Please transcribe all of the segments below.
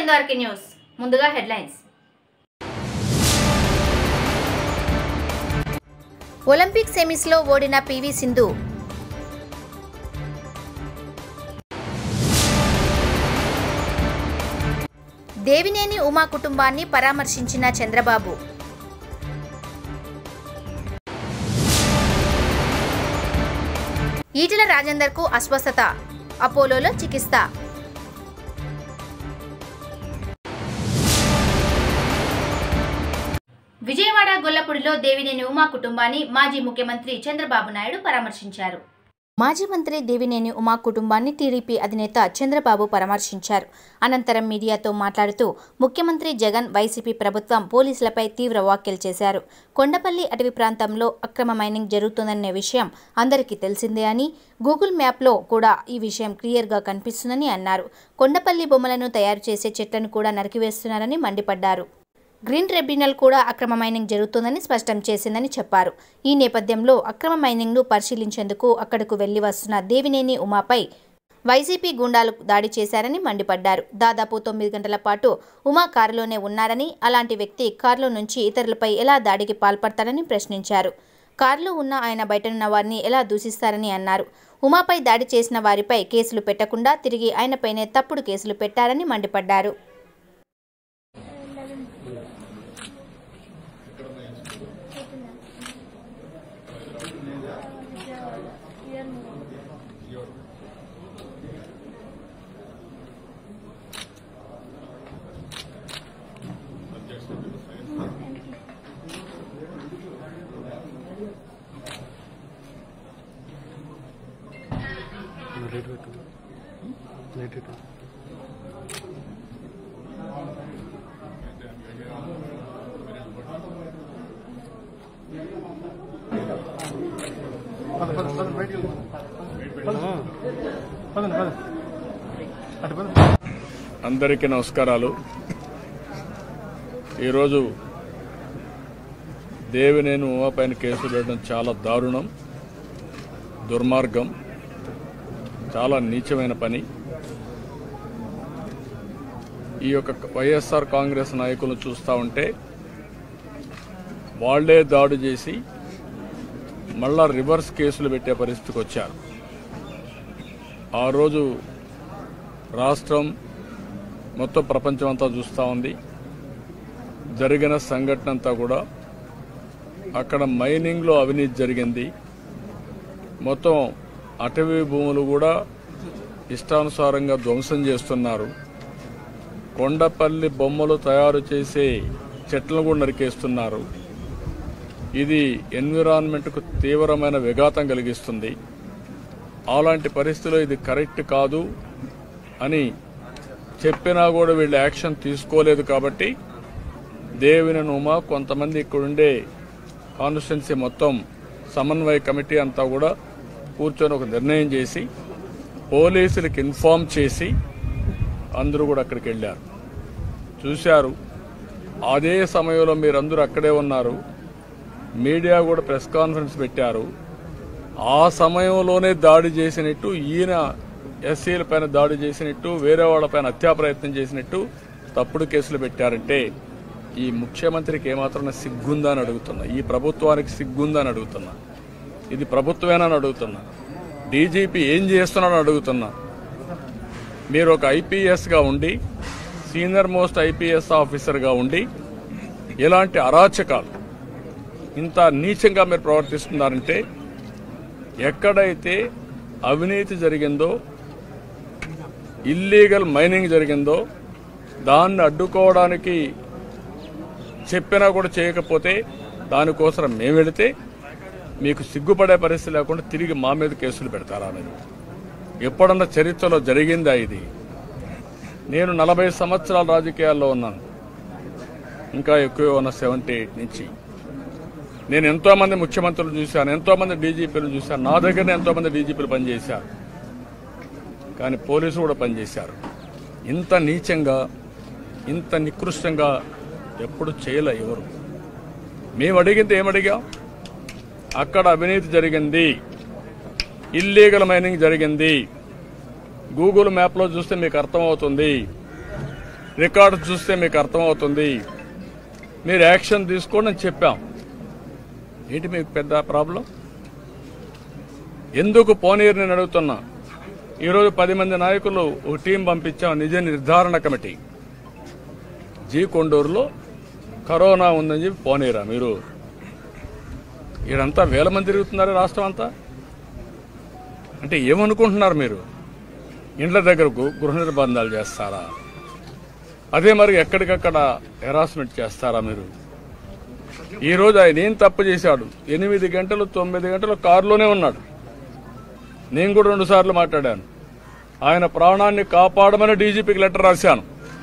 చంద్వార్కి news ముందుగా headlines Olympic సెమీస్లో ఓడిన పివి సింధు దేవినేని ఉమా కుటుంబాన్ని పరామర్శించిన చంద్రబాబు ఈటెల రాజేందర్కు అస్వస్థత అపోలోలో చికిత్స విజయవాడ గొల్లపూడిలో దేవినేని ఉమా కుటుంబాన్ని మాజీ ముఖ్యమంత్రి చంద్రబాబు నాయుడు పరామర్శించారు మాజీ మంత్రి దేవినేని ఉమా కుటుంబాన్ని టీడీపీ అధినేత చంద్రబాబు పరామర్శించారు అనంతరం మీడియాతో మాట్లాడుతూ ముఖ్యమంత్రి జగన్ వైసీపీ ప్రభుత్వం పోలీసులపై తీవ్ర వ్యాఖ్యలు చేశారు కొండపల్లి అటవీ ప్రాంతంలో అక్రమ మైనింగ్ జరుగుతుందనే విషయం అందరికీ తెలిసిందే అని గూగుల్ మ్యాప్లో కూడా ఈ విషయం క్లియర్గా కనిపిస్తుందని అన్నారు కొండపల్లి బొమ్మలను తయారు చేసే చెట్లను కూడా నరికివేస్తున్నారని మండిపడ్డారు గ్రీన్ ట్రిబ్యునల్ కూడా అక్రమ మైనింగ్ జరుగుతుందని స్పష్టం చేసిందని చెప్పారు ఈ నేపథ్యంలో అక్రమ మైనింగ్ను పరిశీలించేందుకు అక్కడకు వెళ్లి వస్తున్న దేవినేని ఉమాపై వైసీపీ గూండాలు దాడి చేశారని మండిపడ్డారు దాదాపు తొమ్మిది గంటల పాటు ఉమా కారులోనే ఉన్నారని అలాంటి వ్యక్తి కారులో నుంచి ఇతరులపై ఎలా దాడికి పాల్పడతారని ప్రశ్నించారు కారులో ఉన్న ఆయన బయటనున్న వారిని ఎలా దూషిస్తారని అన్నారు ఉమాపై దాడి చేసిన వారిపై కేసులు పెట్టకుండా తిరిగి ఆయనపైనే తప్పుడు కేసులు పెట్టారని మండిపడ్డారు లైట్ పెట్టు లైట్ పెట్టు పద పద పద బయటికి వెళ్ళు. పద పదండి పద అటు పద అందరికీ నమస్కారాలు ఈరోజు దేవినేని ఉమా పైన కేసు వేయడం చాలా దారుణం దుర్మార్గం చాలా నీచమైన పని ఈ యొక్క వైఎస్ఆర్ కాంగ్రెస్ నాయకులను చూస్తూ ఉంటే వాళ్లే దాడి చేసి మళ్ళా రివర్స్ కేసులు పెట్టే పరిస్థితికి వచ్చారు ఆ రోజు రాష్ట్రం మొత్తం ప్రపంచం అంతా చూస్తూ ఉంది జరిగిన సంఘటన అంతా కూడా అక్కడ మైనింగ్లో అవినీతి జరిగింది మొత్తం అటవీ భూములు కూడా ఇష్టానుసారంగా ధ్వంసం చేస్తున్నారు కొండపల్లి బొమ్మలు తయారు చేసే చెట్లను కూడా నరికేస్తున్నారు ఇది ఎన్విరాన్మెంట్కు తీవ్రమైన విఘాతం కలిగిస్తుంది అలాంటి పరిస్థితిలో ఇది కరెక్ట్ కాదు అని చెప్పినా కూడా వీళ్ళు యాక్షన్ తీసుకోలేదు కాబట్టి దేవిన ఉమా కొంతమంది ఇక్కడుండే కాన్స్టిట్యున్సీ మొత్తం సమన్వయ కమిటీ అంతా కూడా కూర్చొని ఒక నిర్ణయం చేసి పోలీసులకు ఇన్ఫార్మ్ చేసి అందరూ కూడా అక్కడికి వెళ్ళారు చూశారు అదే సమయంలో మీరందరూ అక్కడే ఉన్నారు మీడియా కూడా ప్రెస్ కాన్ఫరెన్స్ పెట్టారు ఆ సమయంలోనే దాడి చేసినట్టు ఈయన ఎస్సీల పైన దాడి చేసినట్టు వేరే వాళ్ళ పైన హత్యా ప్రయత్నం చేసినట్టు తప్పుడు కేసులు పెట్టారంటే ఈ ముఖ్యమంత్రికి ఏమాత్రం సిగ్గుందా అని అడుగుతున్నా ఈ ప్రభుత్వానికి సిగ్గుందా అని అడుగుతున్నా ఇది ప్రభుత్వమేనని అడుగుతున్నా డీజీపీ ఏం చేస్తున్నాడని అడుగుతున్నా మీరు ఒక ఐపీఎస్గా ఉండి సీనియర్ మోస్ట్ ఐపీఎస్ ఆఫీసర్గా ఉండి ఇలాంటి అరాచకాలు ఇంత నీచంగా మీరు ప్రవర్తిస్తున్నారంటే ఎక్కడైతే అవినీతి జరిగిందో ఇల్లీగల్ మైనింగ్ జరిగిందో దాన్ని అడ్డుకోవడానికి చెప్పినా కూడా చేయకపోతే దానికోసం మేము వెళితే మీకు సిగ్గుపడే పరిస్థితి లేకుండా తిరిగి మా మీద కేసులు పెడతారా అనేది ఎప్పుడన్నా చరిత్రలో జరిగిందా ఇది నేను నలభై సంవత్సరాల రాజకీయాల్లో ఉన్నాను ఇంకా ఎక్కువ ఉన్న సెవెంటీ ఎయిట్ నుంచి నేను ఎంతో మంది ముఖ్యమంత్రులు చూశాను ఎంతో మంది డీజీపీలు చూశాను నా దగ్గర ఎంతో మంది డీజీపీలు పనిచేశారు కానీ పోలీసులు కూడా పనిచేశారు ఇంత నీచంగా ఇంత నికృష్టంగా ఎప్పుడు చేయలే ఎవరు మేము అడిగింది ఏమడిగాం అక్కడ అవినీతి జరిగింది ఇల్లీగల్ మైనింగ్ జరిగింది గూగుల్ మ్యాప్లో చూస్తే మీకు అర్థమవుతుంది రికార్డు చూస్తే మీకు అర్థమవుతుంది మీరు యాక్షన్ తీసుకోండి అని చెప్పాం ఏంటి మీకు పెద్ద ప్రాబ్లం ఎందుకు పోనీరు నేను అడుగుతున్నా ఈరోజు పది మంది నాయకులు ఒక టీం పంపించాం నిజ నిర్ధారణ కమిటీ జీ కొండూరులో కరోనా ఉందని చెప్పి పోనీరా మీరు ఈడంతా వేల మంది తిరుగుతున్నారు రాష్ట్రం అంతా అంటే ఏమనుకుంటున్నారు మీరు ఇండ్ల దగ్గర గు- గృహ నిర్బంధాలు చేస్తారా అదే మరి ఎక్కడికక్కడ హెరాస్మెంట్ చేస్తారా మీరు ఈ రోజు ఆయన ఏం తప్పు చేశాడు ఎనిమిది గంటలు తొమ్మిది గంటలు కారులోనే ఉన్నాడు నేను కూడా రెండు సార్లు మాట్లాడాను ఆయన ప్రాణాన్ని కాపాడమని డీజీపీకి లెటర్ రాశాను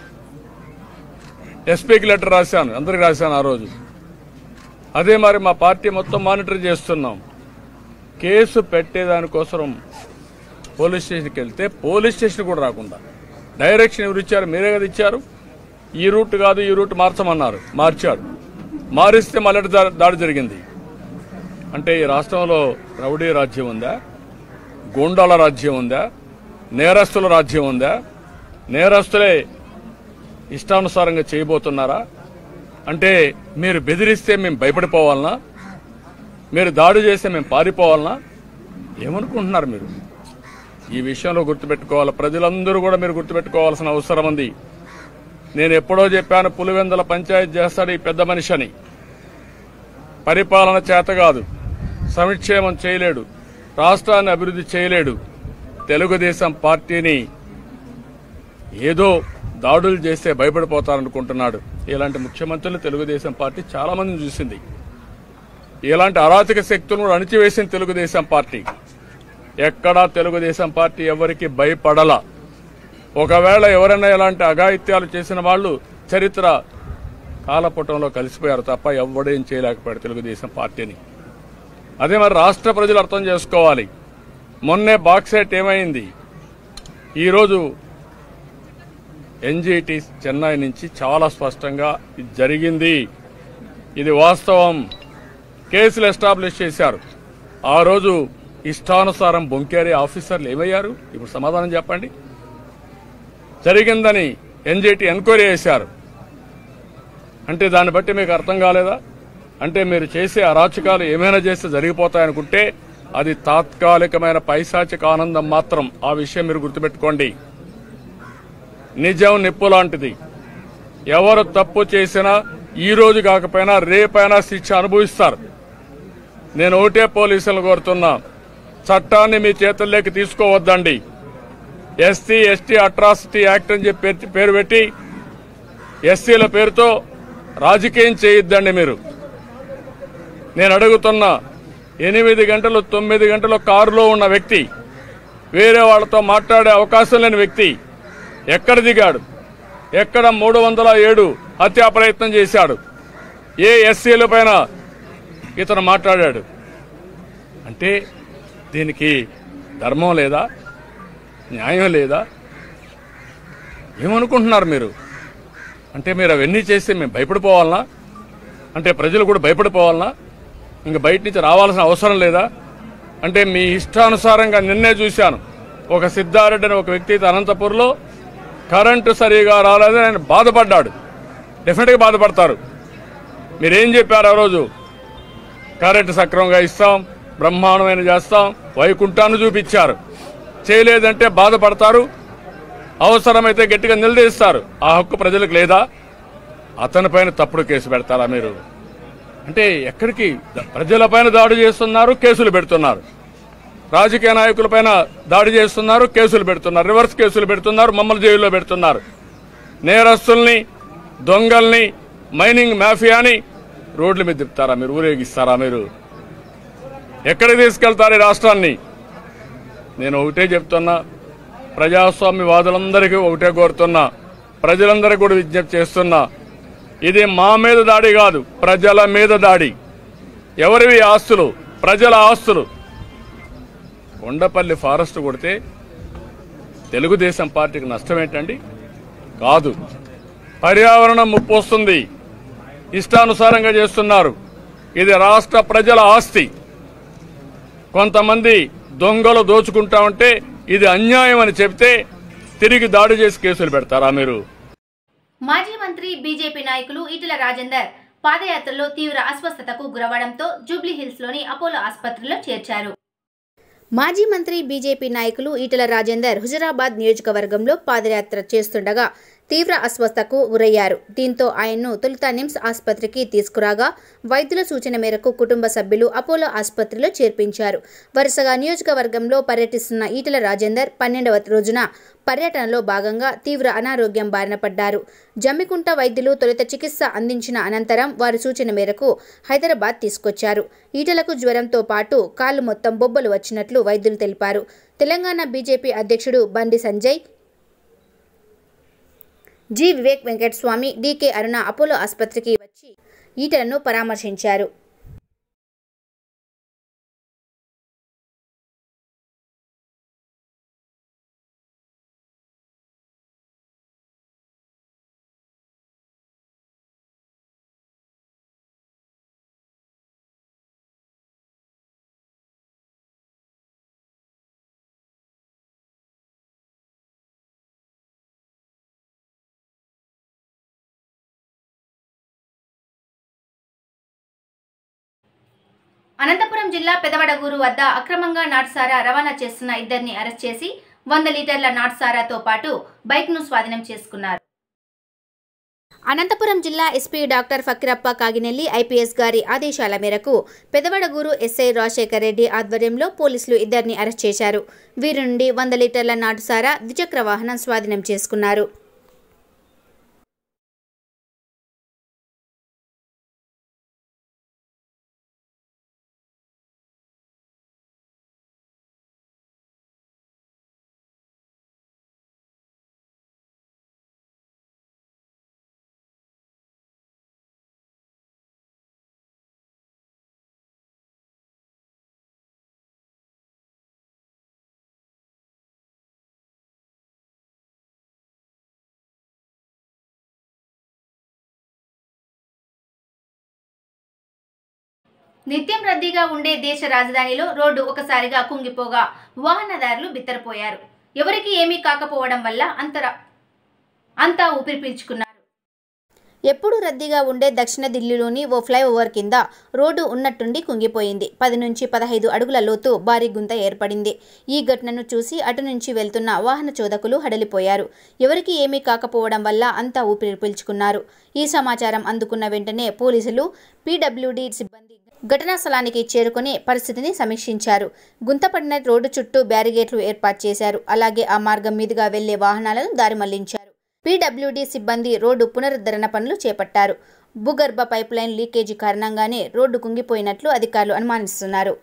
ఎస్పీకి లెటర్ రాశాను అందరికి రాశాను ఆ రోజు అదే మరి మా పార్టీ మొత్తం మానిటర్ చేస్తున్నాం కేసు పెట్టేదానికోసం పోలీస్ స్టేషన్కి వెళ్తే పోలీస్ స్టేషన్ కూడా రాకుండా డైరెక్షన్ ఎవరు ఇచ్చారు మీరే కదా ఇచ్చారు ఈ రూట్ కాదు ఈ రూట్ మార్చమన్నారు మార్చాడు మారిస్తే మళ్ళీ దా- దాడి జరిగింది అంటే ఈ రాష్ట్రంలో రౌడీ రాజ్యం ఉందా గూండాల రాజ్యం ఉందా నేరస్తుల రాజ్యం ఉందా నేరస్తులే ఇష్టానుసారంగా చేయబోతున్నారా అంటే మీరు బెదిరిస్తే మేము భయపడిపోవాలనా మీరు దాడి చేస్తే మేము పారిపోవాలనా ఏమనుకుంటున్నారు మీరు ఈ విషయంలో గుర్తుపెట్టుకోవాలి ప్రజలందరూ కూడా మీరు గుర్తుపెట్టుకోవాల్సిన అవసరం ఉంది నేను ఎప్పుడో చెప్పాను పులివెందల పంచాయతీ చేస్తాడు ఈ పెద్ద మనిషి అని పరిపాలన చేత కాదు సంక్షేమం చేయలేడు రాష్ట్రాన్ని అభివృద్ధి చేయలేడు తెలుగుదేశం పార్టీని ఏదో దాడులు చేస్తే భయపడిపోతారనుకుంటున్నాడు ఇలాంటి ముఖ్యమంత్రులు తెలుగుదేశం పార్టీ చాలా మందిని చూసింది ఇలాంటి అరాచక శక్తులను కూడా అణిచివేసింది తెలుగుదేశం పార్టీ ఎక్కడా తెలుగుదేశం పార్టీ ఎవరికి భయపడల ఒకవేళ ఎవరైనా ఇలాంటి అఘాయిత్యాలు చేసిన వాళ్ళు చరిత్ర కాలపుటంలో కలిసిపోయారు తప్ప ఎవడేం చేయలేకపోయాడు తెలుగుదేశం పార్టీని అదే మరి రాష్ట్ర ప్రజలు అర్థం చేసుకోవాలి మొన్నే బాక్సైట్ ఏమైంది ఈరోజు ఎన్జిటి చెన్నై నుంచి చాలా స్పష్టంగా ఇది జరిగింది ఇది వాస్తవం కేసులు ఎస్టాబ్లిష్ చేశారు ఆ రోజు ఇష్టానుసారం బొంకేరే ఆఫీసర్లు ఏమయ్యారు ఇప్పుడు సమాధానం చెప్పండి జరిగిందని ఎన్జిటి ఎంక్వైరీ చేశారు అంటే దాన్ని బట్టి మీకు అర్థం కాలేదా అంటే మీరు చేసే అరాచకాలు ఏమైనా చేస్తే జరిగిపోతాయనుకుంటే అది తాత్కాలికమైన పైశాచిక ఆనందం మాత్రం ఆ విషయం మీరు గుర్తుపెట్టుకోండి నిజం నిప్పు లాంటిది ఎవరు తప్పు చేసినా ఈ రోజు కాకపోయినా రేపైనా శిక్ష అనుభవిస్తారు నేను ఒకటే పోలీసులను కోరుతున్నా చట్టాన్ని మీ చేతుల్లోకి తీసుకోవద్దండి ఎస్సీ ఎస్టీ అట్రాసిటీ యాక్ట్ అని చెప్పి పేరు- పేరు పెట్టి ఎస్సీల పేరుతో రాజకీయం చేయొద్దండి మీరు నేను అడుగుతున్నా ఎనిమిది గంటలు తొమ్మిది గంటలు కారులో ఉన్న వ్యక్తి వేరే వాళ్ళతో మాట్లాడే అవకాశం లేని వ్యక్తి ఎక్కడ దిగాడు ఎక్కడ మూడు వందల ఏడు హత్యా ప్రయత్నం చేశాడు ఏ ఎస్సీల పైన ఇతను మాట్లాడాడు అంటే దీనికి ధర్మం లేదా న్యాయం లేదా ఏమనుకుంటున్నారు మీరు అంటే మీరు అవన్నీ చేస్తే మేము భయపడిపోవాలనా అంటే ప్రజలు కూడా భయపడిపోవాలనా ఇంక బయట నుంచి రావాల్సిన అవసరం లేదా అంటే మీ ఇష్టానుసారంగా నిన్నే చూశాను ఒక సిద్ధారెడ్డి అనే ఒక వ్యక్తి అయితే అనంతపూర్లో కరెంటు సరిగా రాలేదని ఆయన బాధపడ్డాడు డెఫినెట్గా బాధపడతారు మీరేం చెప్పారు ఆ రోజు కరెంటు సక్రమంగా ఇస్తాం బ్రహ్మాండమైన చేస్తాం వైకుంఠాన్ని చూపించారు చేయలేదంటే బాధపడతారు అవసరమైతే గట్టిగా నిలదీస్తారు ఆ హక్కు ప్రజలకు లేదా అతనిపైన తప్పుడు కేసు పెడతారా మీరు అంటే ఎక్కడికి ద- ప్రజలపైన దాడి చేస్తున్నారు కేసులు పెడుతున్నారు రాజకీయ నాయకులపైన దాడి చేస్తున్నారు కేసులు పెడుతున్నారు రివర్స్ కేసులు పెడుతున్నారు మమ్మల్ని జైల్లో పెడుతున్నారు నేరస్తుల్ని దొంగల్ని మైనింగ్ మాఫియాని రోడ్ల మీద తిప్పుతారా మీరు ఊరేగిస్తారా మీరు ఎక్కడికి తీసుకెళ్తారు ఈ రాష్ట్రాన్ని నేను ఒకటే చెప్తున్నా ప్రజాస్వామ్యవాదులందరికీ ఒకటే కోరుతున్నా ప్రజలందరికీ కూడా విజ్ఞప్తి చేస్తున్నా ఇది మా మీద దాడి కాదు ప్రజల మీద దాడి ఎవరివి ఆస్తులు ప్రజల ఆస్తులు కొండపల్లి ఫారెస్ట్ కొడితే తెలుగుదేశం పార్టీకి నష్టం ఏంటండి కాదు పర్యావరణం ముప్పు వస్తుంది ఇష్టానుసారంగా చేస్తున్నారు ఇది రాష్ట్ర ప్రజల ఆస్తి కొంతమంది దొంగలు దోచుకుంటా ఉంటే ఇది అన్యాయం అని చెప్తే తిరిగి దాడి చేసి కేసులు పెడతారా మీరు మాజీ మంత్రి బీజేపీ నాయకులు ఈటెల రాజేందర్ పాదయాత్రలో తీవ్ర అస్వస్థతకు గురవడంతో జూబ్లీహిల్స్లోని అపోలో ఆసుపత్రిలో చేర్చారు మాజీ మంత్రి బీజేపీ నాయకులు ఈటెల రాజేందర్ హుజరాబాద్ నియోజకవర్గంలో పాదయాత్ర చేస్తుండగా తీవ్ర అస్వస్థకు గురయ్యారు దీంతో ఆయన్ను తొలుత నిమ్స్ ఆసుపత్రికి తీసుకురాగా వైద్యుల సూచన మేరకు కుటుంబ సభ్యులు అపోలో ఆసుపత్రిలో చేర్పించారు వరుసగా నియోజకవర్గంలో పర్యటిస్తున్న ఈటెల రాజేందర్ పన్నెండవ రోజున పర్యటనలో భాగంగా తీవ్ర అనారోగ్యం బారిన పడ్డారు జమ్మికుంట వైద్యులు తొలుత చికిత్స అందించిన అనంతరం వారి సూచన మేరకు హైదరాబాద్ తీసుకొచ్చారు ఈటలకు జ్వరంతో పాటు కాళ్ళు మొత్తం బొబ్బలు వచ్చినట్లు వైద్యులు తెలిపారు తెలంగాణ బీజేపీ అధ్యక్షుడు Bandi Sanjay G Vivek Venkataswamy DK Aruna Apollo ఆసుపత్రికి వచ్చి ఈటలను పరామర్శించారు అనంతపురం జిల్లా పెదవడగూరు వద్ద అక్రమంగా నాటుసారా రవాణా చేస్తున్న ఇద్దరిని అరెస్ట్ చేసి వంద లీటర్ల నాటుసారాతో పాటు బైక్ను స్వాధీనం చేసుకున్నారు అనంతపురం జిల్లా SP doctor Fakeerappa Kaginelli IPS గారి ఆదేశాల మేరకు పెదవడగూరు ఎస్ఐ రాజశేఖర్ రెడ్డి ఆధ్వర్యంలో పోలీసులు ఇద్దరిని అరెస్ట్ చేశారు వీరి నుండి వంద లీటర్ల నాటుసారా ద్విచక్ర వాహనం స్వాధీనం చేసుకున్నారు నిత్యం రద్దీగా ఉండే దేశ రాజధానిలో రోడ్డు ఒకసారిగా కుంగిపోగా వాహనదారులు బిత్తరపోయారు ఎవరికి ఏమీ కాకపోవడం వల్ల అంతర అంతా ఊపిరి పీల్చుకున్నారు ఎప్పుడు రద్దీగా ఉండే దక్షిణ ఢిల్లీలోని ఓ ఫ్లైఓవర్ కింద రోడ్డు ఉన్నట్టుండి కుంగిపోయింది పది నుంచి పదహైదు అడుగుల లోతు భారీ గుంత ఏర్పడింది ఈ ఘటనను చూసి అటు నుంచి వెళ్తున్న వాహన చోదకులు హడలిపోయారు ఎవరికి ఏమీ కాకపోవడం వల్ల అంతా ఊపిరి పీల్చుకున్నారు ఈ సమాచారం అందుకున్న వెంటనే పోలీసులు పీడబ్ల్యూడీ సిబ్బంది ఘటనా స్థలానికి చేరుకుని పరిస్థితిని సమీక్షించారు గుంతపడిన రోడ్డు చుట్టూ బ్యారిగేట్లు ఏర్పాటు చేశారు అలాగే ఆ మార్గం మీదుగా వెళ్లే వాహనాలను దారి మళ్లించారు పీడబ్ల్యూడీ సిబ్బంది రోడ్డు పునరుద్ధరణ పనులు చేపట్టారు భూగర్భ పైప్లైన్ లీకేజీ కారణంగానే రోడ్డు కుంగిపోయినట్లు అధికారులు అనుమానిస్తున్నారు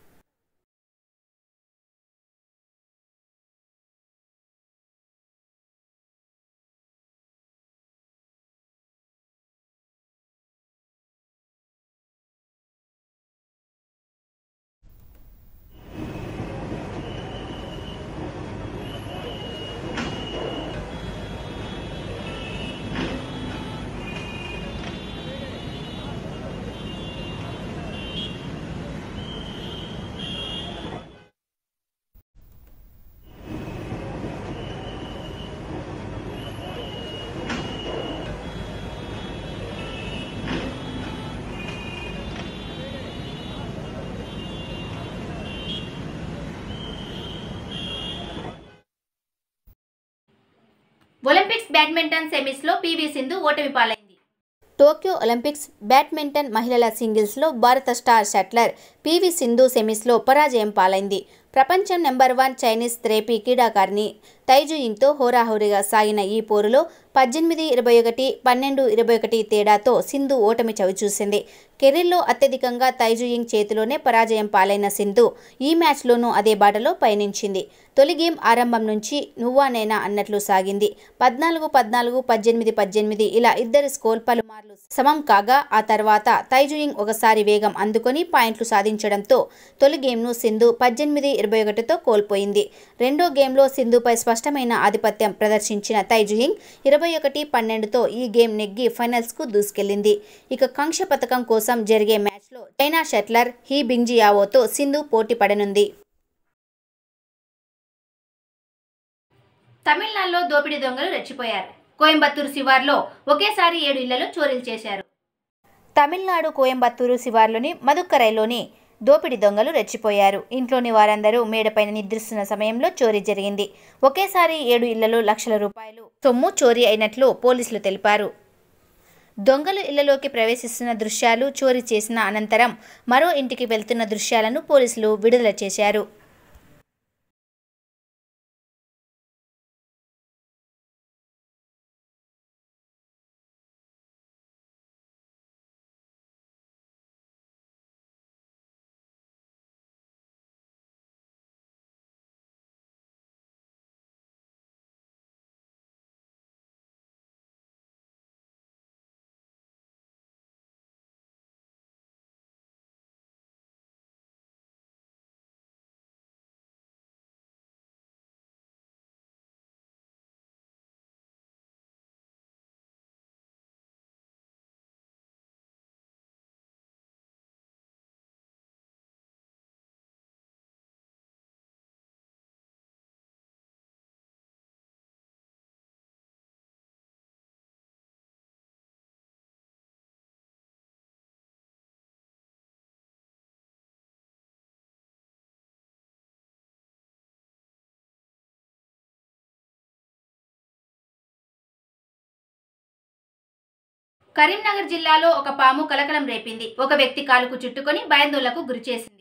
ఒలింపిక్స్ బ్యాడ్మింటన్ సెమీస్లో పీవీ సింధు ఓటమి పాలైంది టోక్యో ఒలింపిక్స్ బ్యాడ్మింటన్ మహిళల సింగిల్స్లో భారత స్టార్ షట్లర్ పీవీ సింధు సెమీస్లో పరాజయం పాలైంది ప్రపంచం నెంబర్ వన్ చైనీస్ త్రేపీ క్రీడాకారిణి తైజుయింగ్తో హోరాహోరీగా సాగిన ఈ పోరులో పద్దెనిమిది ఇరవై ఒకటి పన్నెండు ఇరవై ఒకటి తేడాతో సింధు ఓటమి చవిచూసింది కెరీర్లో అత్యధికంగా తైజుయింగ్ చేతిలోనే పరాజయం పాలైన సింధు ఈ మ్యాచ్లోనూ అదే బాటలో పయనించింది తొలి గేమ్ ఆరంభం నుంచి నువ్వా నేనా అన్నట్లు సాగింది పద్నాలుగు పద్నాలుగు పద్దెనిమిది పద్దెనిమిది ఇలా ఇద్దరి స్కోర్ పలుమార్లు సమం కాగా ఆ తర్వాత తైజుయింగ్ ఒకసారి వేగం అందుకొని పాయింట్లు సాధించడంతో తొలి గేమ్ను సింధు పద్దెనిమిది ఇరవై ఒకటితో కోల్పోయింది రెండో గేమ్లో సింధుపై స్పష్టమైన ఆధిపత్యం ప్రదర్శించిన తైజుయింగ్ ఇరవై ఒకటి పన్నెండుతో ఈ గేమ్ నెగ్గి ఫైనల్స్కు దూసుకెళ్లింది ఇక కాంక్ష పథకం కోసం జరిగే మ్యాచ్లో చైనా షట్లర్ హీ బింజియావోతో సింధు పోటీ పడనుంది తమిళనాడులో దోపిడీ దొంగలు రెచ్చిపోయారు కోయంబత్తూరు శివార్లో ఒకేసారి ఏడు ఇళ్లలో చోరీలు చేశారు తమిళనాడు కోయంబత్తూరు శివార్లోని మధుక్కరైలోని దోపిడి దొంగలు రెచ్చిపోయారు ఇంట్లోని వారందరూ మేడపైన నిద్రిస్తున్న సమయంలో చోరీ జరిగింది ఒకేసారి ఏడు ఇళ్లలో లక్షల రూపాయలు సొమ్ము చోరీ అయినట్లు పోలీసులు తెలిపారు దొంగలు ఇళ్లలోకి ప్రవేశిస్తున్న దృశ్యాలు చోరీ చేసిన అనంతరం మరో ఇంటికి వెళ్తున్న దృశ్యాలను పోలీసులు విడుదల చేశారు కరీంనగర్ జిల్లాలో ఒక పాము కలకలం రేపింది ఒక వ్యక్తి కాలుకు చుట్టుకొని భయాందోళనకు గురిచేసింది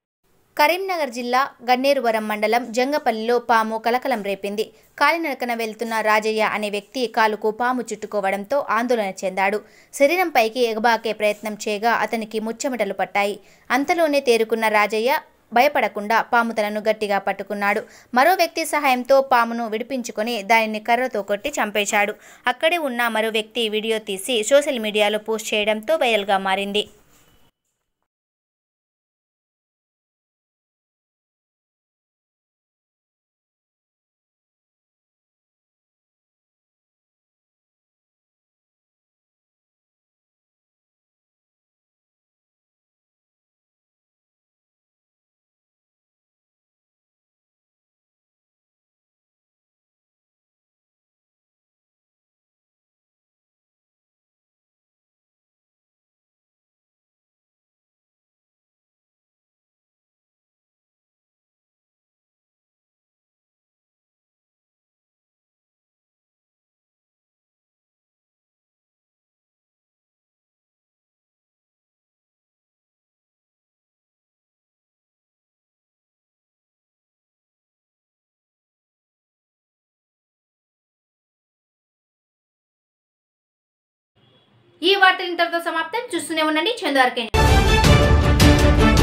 కరీంనగర్ జిల్లా గన్నేరువరం మండలం జంగపల్లిలో పాము కలకలం రేపింది కాలినడకన వెళ్తున్న రాజయ్య అనే వ్యక్తి కాలుకు పాము చుట్టుకోవడంతో ఆందోళన చెందాడు శరీరంపైకి ఎగబాకే ప్రయత్నం చేయగా అతనికి ముచ్చెమటలు పట్టాయి అంతలోనే తేరుకున్న రాజయ్య భయపడకుండా పాము తలను గట్టిగా పట్టుకున్నాడు మరో వ్యక్తి సహాయంతో పామును విడిపించుకొని దానిని కర్రతో కొట్టి చంపేశాడు అక్కడే ఉన్న మరో వ్యక్తి వీడియో తీసి సోషల్ మీడియాలో పోస్ట్ చేయడంతో వైరల్గా మారింది ఈ వార్తలు ఇంతటితో సమాప్తం చూస్తూనే ఉండండి చందు ఆర్కే న్యూస్.